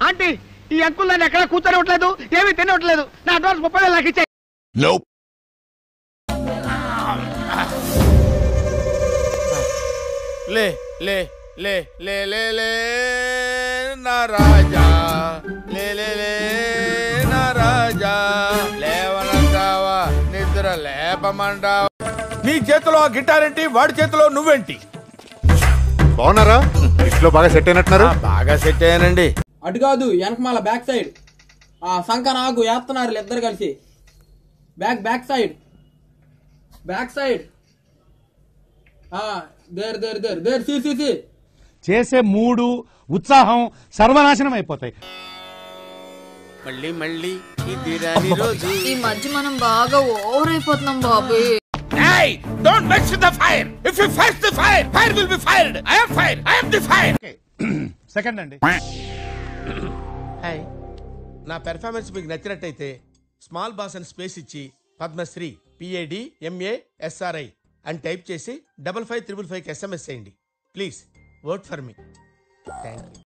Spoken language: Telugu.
ఆంటీ ఈ అంకుల్ నన్ను ఎక్కడ కూర్చొనివ్వట్లేదు ఏమీ తినవట్లేదు నా అడ్వాన్స్ ముప్పై వేలు నాకు ఇచ్చాయి Nope. లే లే లే లే లే లే నా రాజా లే లే లే నా రాజా లేవనంటావా నిద్ర లేపమంటావా నీ చేతిలో ఆ గిటార్ ఏంటి వాడి చేతిలో నువ్వేంటి బాగున్నారా ఇంట్లో బాగా సెట్ అయినట్టున్నారు ఆ, బాగా సెట్ అయ్యానండి అటు కాదు వెనకమాల బ్యాక్ సైడ్ ఆ సంక నాకు వేస్తున్నారు ఇద్దరు కలిసి back back side back side ఆ దేర్ దేర్ దేర్ దేర్ సి సి సి చేసే మూడు ఉత్సాహం సర్వనాశనం అయిపోతాయి మళ్ళీ మళ్ళీ ఇది రాని రోజు ఈ మధ్య మనం బాగా ఓవర్ అయిపోతున్నాం బాబు Hey! Don't mess with the fire! If you face the fire, fire will be fired! I am fire! I am the fire! Second అండి హాయ్ నా పెర్ఫార్మెన్స్ మీకు నచ్చినట్టయితే స్మాల్ బాస్ అని స్పేస్ ఇచ్చి పద్మశ్రీ పిఏడి ఎంఏ ఎస్ఆర్ఐ అని టైప్ చేసి డబల్ ఫైవ్ త్రిబుల్ ఫైవ్కి ఎస్ఎంఎస్ చేయండి please work for me thank you